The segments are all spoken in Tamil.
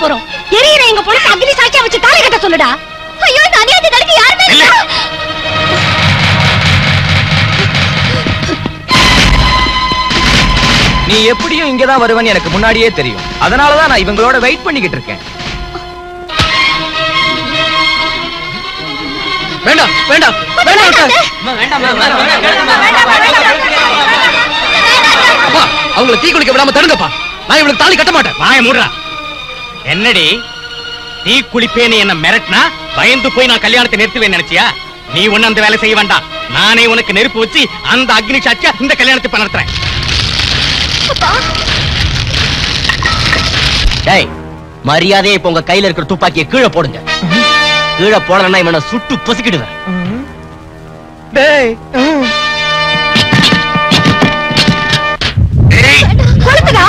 போறோம் எரியிற எங்க பொண்ணு அக்னி சாட்சியா வச்சு தாலி கட்ட சொல்லுடா ஐயோ இந்த அநியாயத்தை தடுக்க யாருமே இல்ல நீ எப்படியும் இங்கதான் வருவன்னு எனக்கு முன்னாடியே தெரியும் அதனாலதான் நான் இவங்களோட வெயிட் பண்ணிக்கிட்டு இருக்கேன் வேண்டாம் வேண்டாம் வேண்டாம் அத்தை. அப்பா, அவங்கள தீ குளிக்க விடாம தடுங்கப்பா நான் இவளுக்கு தாலி கட்ட மாட்டேன் வாய மூடுறா என்னடி நீ குளிப்பேன்னு என்ன மிரட்டினா பயந்து போய் நான் கல்யாணத்தை நிறுத்துவேன் நினைச்சியா நீ ஒண்ணு அந்த வேலை செய்ய வேண்டாம் நானே உனக்கு நெருப்பு வச்சு அந்த அக்னி சாட்சியா இந்த கல்யாணத்தை இப்ப நடத்துறேன் டேய் மரியாதையை இப்ப உங்க கையில இருக்கிற துப்பாக்கியை கீழே போடுங்க கீழே போடலன்னா இவனை சுட்டு பொசுக்கிடுவேன் டேய் கொளுத்துடா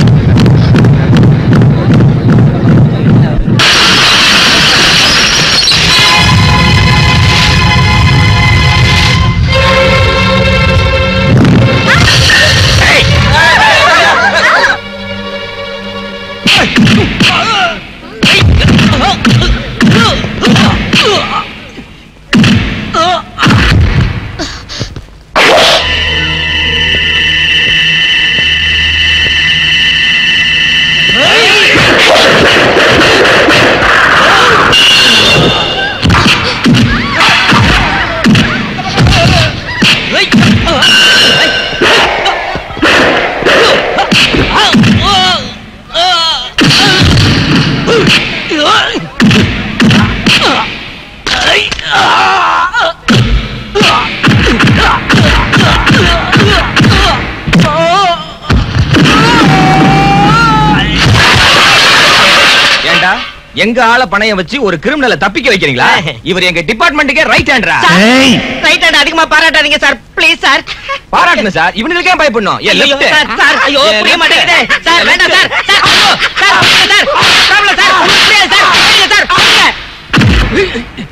ஏண்டா எங்க ஆள பணையம் வச்சு ஒரு கிரிமினலை தப்பிக்க வைக்கிறீங்களா இவர் எங்க டிபார்ட்மெண்ட்டுக்கே ரைட் ஹேண்டரா ரைட் ஹேண்ட் அதிகமா பாராட்டாதீங்க சார் ப்ளீஸ் சார் பாராட்டுங்க சார் இவனுக்கே பயப்படணும் ஏன் ஐயோ, left? சார், சார், ஐயோ, ஏன் புரிய left? மாட்டேங்குதே. சார், ஏன் வேண்டாம், left? சார், சார், ஐயோ, சார், புரியல, சார், ப்ராப்ளம், சார், புரியல, சார், புரியல, சார், புரியல.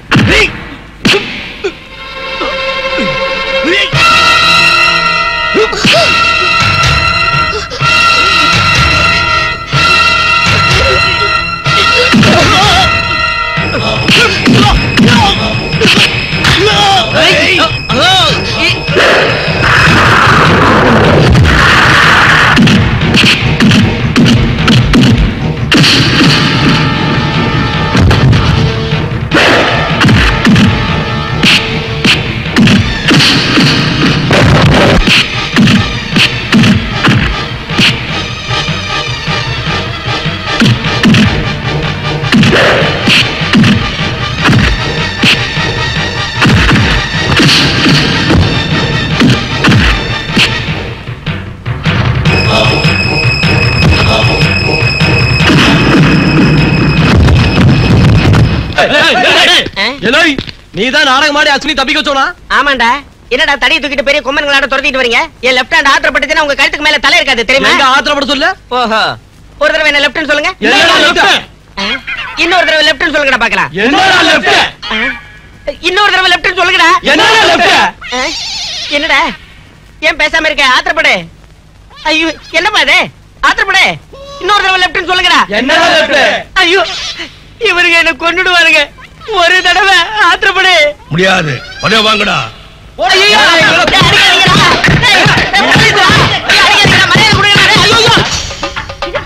எலோய் நீதான் நாடகம் ஆடி அஸ்வினி தப்பிக்க சொன்னா ஆமாண்டா என்னடா தடியை தூக்கிட்டு பெரிய கும்மன்களாட துரத்திட்டு வரீங்க என் லெஃப்ட் ஹேண்ட் ஆத்திரப்பட்டுச்சுன்னா உங்க கழுத்துக்கு மேல தலை இருக்காது தெரியுமா எங்க ஆத்திரப்பட சொல்லு ஓஹோ ஒரு தடவை என்ன லெஃப்ட்னு சொல்லுங்க என்னடா left? ஆ? இன்னொரு தடவை லெஃப்ட்னு சொல்லுங்கடா பாக்கலாம் என்னடா left? இன்னொரு தடவை லெஃப்ட்னு சொல்லுங்கடா என்னடா left? ஆ? என்னடா ஏன் பேசாம இருக்க ஆத்திரப்படு ஐயோ என்னப்பா இது ஆத்திரப்படு இன்னொரு தடவை லெஃப்ட்னு சொல்லுங்கடா என்னடா left? ஐயோ இவருங்க என்ன கொன்னுடுவாருங்க ஒரு தடவை ஆத்திரப்படு முடியாது உடனே வாங்கடா ஐயோ அடிக்காதீங்கடா. டேய், டேய், போலீஸ்டா. டேய், அடிக்காதீங்கடா, மரியாதை கொடுங்கடா. டேய், ஐயோ, ஐயோ.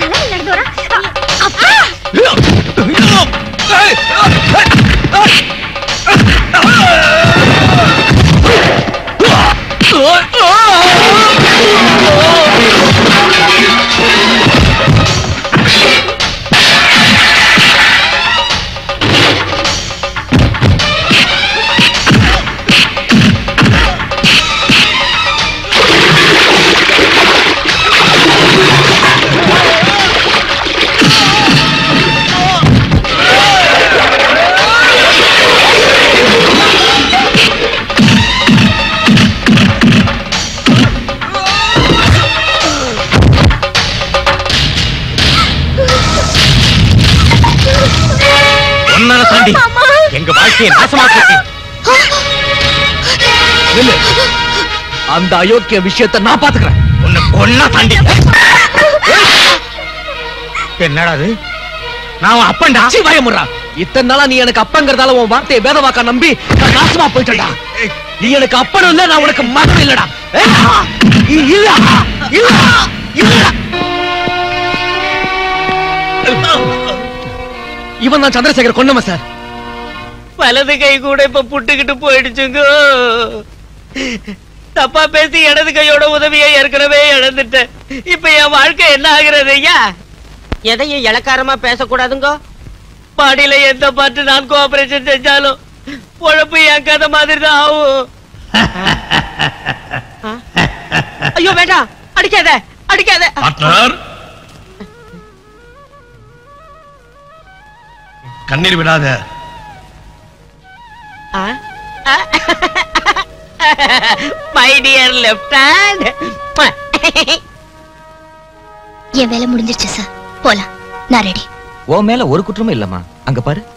ஒன்னால தாண்டி எங்க வாழ்க்கையை நாசமாக்கி நில்லு. அந்த அயோக்கிய விஷயத்தை நான் பாத்துக்கிறேன் உன்னை கொன்னா தாண்டி என்னடா அது நான் உன் அப்பன்டா சீ, வாயை மூடுறா. இத்தனை நாளா நீ எனக்கு அப்பங்கிறதால உன் வார்த்தையை வேதவாக்கா நம்பி நான் நாசமா போயிட்டேன்டா நீ எனக்கு அப்பனும் இல்ல நான் உனக்கு மகன் இல்லடா ஏய், இல்ல இல்ல இல்ல இவன் தான் சந்திரசேகர் கொண்டவன் சார் வலது கை கூட இப்ப புட்டுக்கிட்டு போயிடுச்சுங்க தப்பா பேசி இடது கையோட உதவியை ஏற்கனவே இழந்துட்டேன் இப்ப என் வாழ்க்கை என்ன ஆகுறது ஐயா எதையும் இளக்காரமா பேசக்கூடாதுங்க பாடியில எந்த பாட்டு நான் கோஆபரேஷன் செஞ்சாலும் பொழப்பு என் கதை மாதிரி தான் ஆகும் ஆ? ஐயோ வேண்டாம் அடிக்காத அடிக்காத பார்ட்னர் கண்ணீர் விடாத மை டியர் லெஃப்ட் ஹேண்ட் என் வேலை முடிஞ்சிருச்சு சார் போலாம் நான் ரெடி உன் மேல ஒரு குற்றமும் இல்லம்மா அங்க பாரு